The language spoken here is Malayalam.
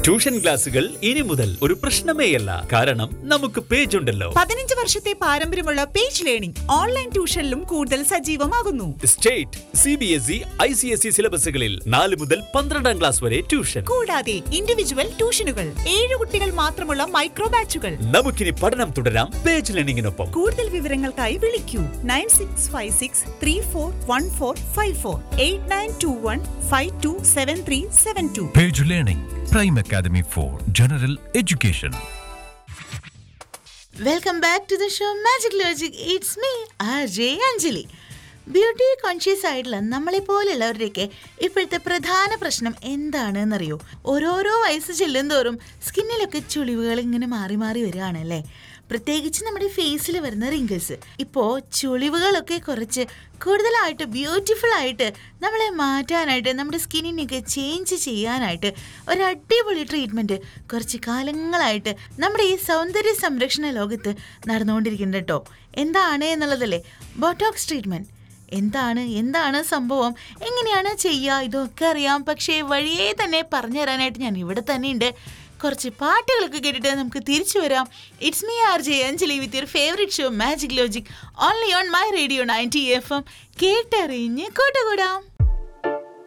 ട്യൂഷൻ ക്ലാസുകൾ ഇനി മുതൽ ഒരു പ്രശ്നമേയല്ല കാരണം നമുക്ക് പേജ് ഉണ്ടല്ലോ പതിനഞ്ച് വർഷത്തെ പാരമ്പര്യമുള്ള പേജ് ലേണിംഗ് ഓൺലൈൻ ട്യൂഷനിലും കൂടുതൽ സജീവമാകുന്നു state C B S E I C S E സിലബസുകളിൽ നാല് മുതൽ പന്ത്രണ്ടാം ക്ലാസ് വരെ ട്യൂഷൻ കൂടാതെ ഇൻഡിവിജ്വൽ ട്യൂഷനുകൾ ഏഴ് കുട്ടികൾ മാത്രമുള്ള മൈക്രോ ബാച്ചുകൾ നമുക്കിനി പഠനം തുടരാം പേജ് ലേണിംഗിനൊപ്പം കൂടുതൽ വിവരങ്ങൾക്കായി വിളിക്കൂ nine six five six three four one four five four eight nine two one five two seven three seven two Page Learning, Prime Academy for General Education. Welcome back to the show magic logic it's me R J Anjali beauty conscious ആയിട്ടുള്ള നമ്മളെ പോലുള്ളവരുടെയൊക്കെ ഇപ്പോഴത്തെ പ്രധാന പ്രശ്നം എന്താണെന്നറിയോ ഓരോരോ വയസ്സ് ചെല്ലുന്തോറും സ്കിന്നിലൊക്കെ ചുളിവുകൾ ഇങ്ങനെ മാറി മാറി വരികയാണല്ലേ പ്രത്യേകിച്ച് നമ്മുടെ ഫേസിൽ വരുന്ന റിങ്കിൾസ് ഇപ്പോൾ ചുളിവുകളൊക്കെ കുറച്ച് കൂടുതലായിട്ട് ബ്യൂട്ടിഫുൾ ആയിട്ട് നമ്മളെ മാറ്റാനായിട്ട് നമ്മുടെ സ്കിന്നിനെയൊക്കെ ചേഞ്ച് ചെയ്യാനായിട്ട് ഒരു അടിപൊളി ട്രീറ്റ്മെൻറ്റ് കുറച്ച് കാലങ്ങളായിട്ട് നമ്മുടെ ഈ സൗന്ദര്യ സംരക്ഷണ ലോകത്ത് നടന്നുകൊണ്ടിരിക്കുന്നുണ്ട് കേട്ടോ എന്താണ് എന്നുള്ളതല്ലേ ബോട്ടോക്സ് ട്രീറ്റ്മെൻറ്റ് എന്താണ് എന്താണ് സംഭവം എങ്ങനെയാണ് ചെയ്യുക ഇതൊക്കെ അറിയാം പക്ഷേ വഴിയേ തന്നെ പറഞ്ഞു തരാനായിട്ട് ഞാൻ ഇവിടെ തന്നെ ഉണ്ട് കുറച്ച് പാട്ടുകളൊക്കെ കേട്ടിട്ട് നമുക്ക് തിരിച്ചു വരാം it's me R J Anjali with your favourite show magic logic only on my radio ninety FM എം കേട്ടറിഞ്ഞ് കൂട്ടുകൂടാം